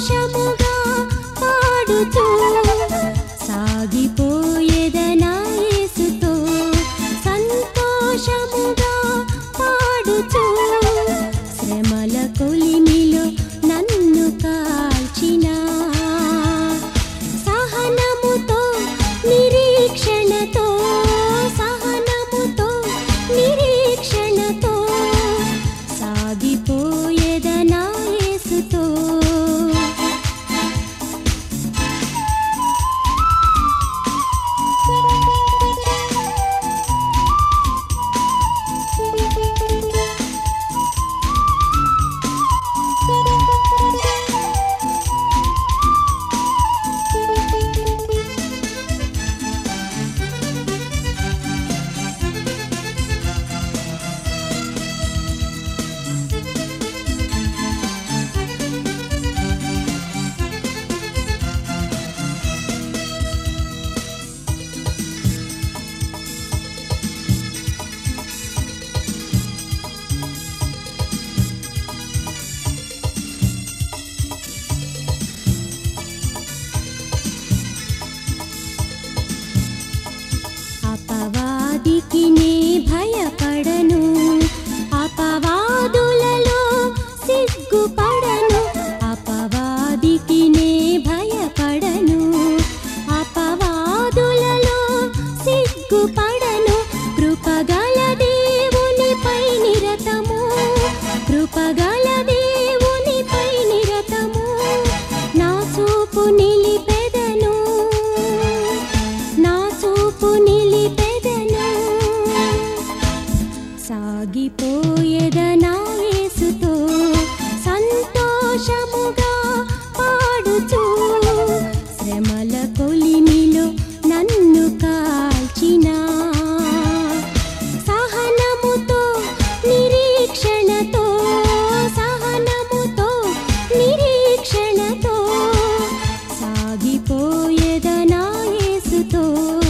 సంతోషముగా పాడుతూ సాగిపోయేదనా యేసుతో సంతోషముగా పాడుతూ శ్రమల కొలిమిలో నన్ను కాల్చిన సహనముతో నిరీక్షణతో సహనముతో నిరీక్షణతో సాగిపోయేదనా యేసుతో అపవాదికి నే భయపడను అపవాదులలో సిగ్గుపడను అపవాదికి నే భయపడను అపవాదులలో సిగ్గుపడను కృపగల దేవునిపై నిరతము కృపగల దేవునిపై నిరతము నా చూపు నిలిపెదను నా చూపు నిలిపెదను సాగిపోయేదనా యేసుతో సంతోషముగా పాడుచూ శ్రమల కొలిమిలో నన్ను కాల్చిన సహనముతో నిరీక్షణతో సహనముతో నిరీక్షణతో సాగిపోయేదనా యేసుతో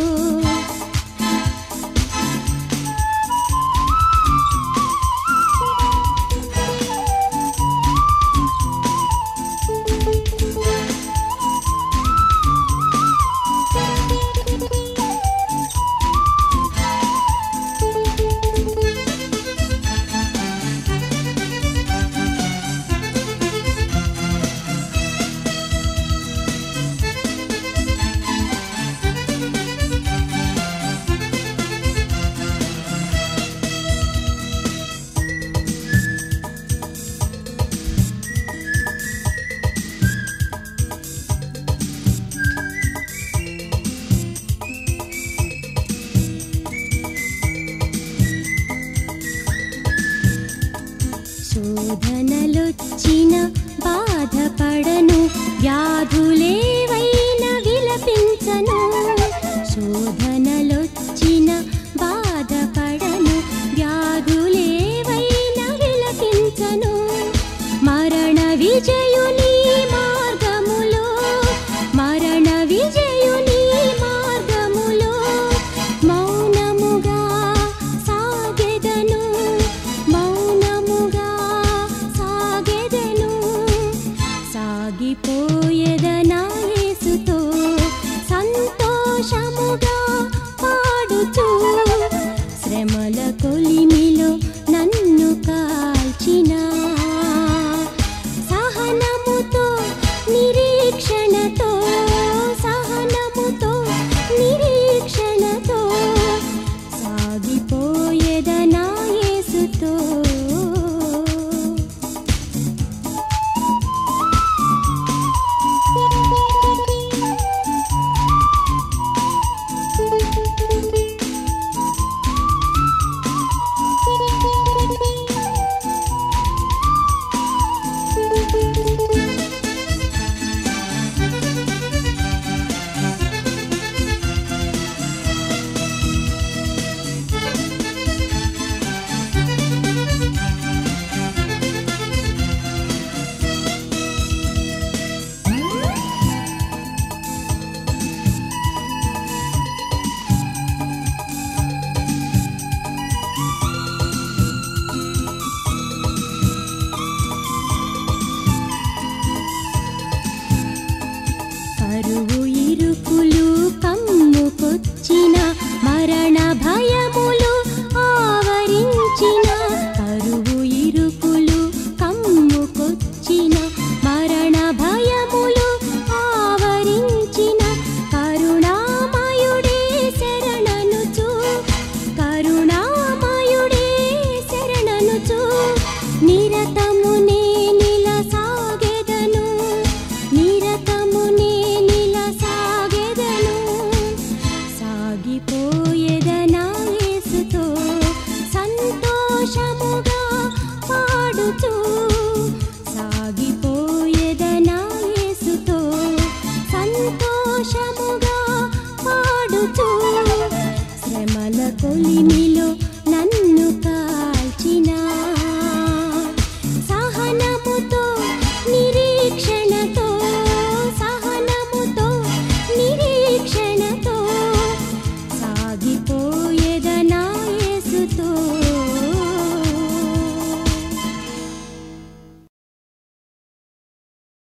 శోధనలొచ్చిన బాధపడను వ్యాధులేవైన విలపించను శోధనలొచ్చిన బాధపడను వ్యాధులేవైన విలపించను మరణ విజయుని మార్గములో మరణ విజయుని మార్గములో మౌనముగా సాగెదను మౌనముగా సాగెదను సాగిపోయేదను కమ్ముకొచ్చిన మరణ భయములు ఆవరించిన కరువు ఇరుకులు కమ్ముకొచ్చిన మరణ భయములు ఆవరించిన కరుణామయుడే శరణనుచు కరుణామయుడే శరణనుచు నిరతమునే నిలసాగెదను నిరతమునే నిలసాగెదను సాగిపోయేదనా యేసుతో సంతోషముగా పాడుతూ సాగిపోయేదనా యేసుతో సంతోషముగా పాడుతూ శ్రమల కొలిమిలో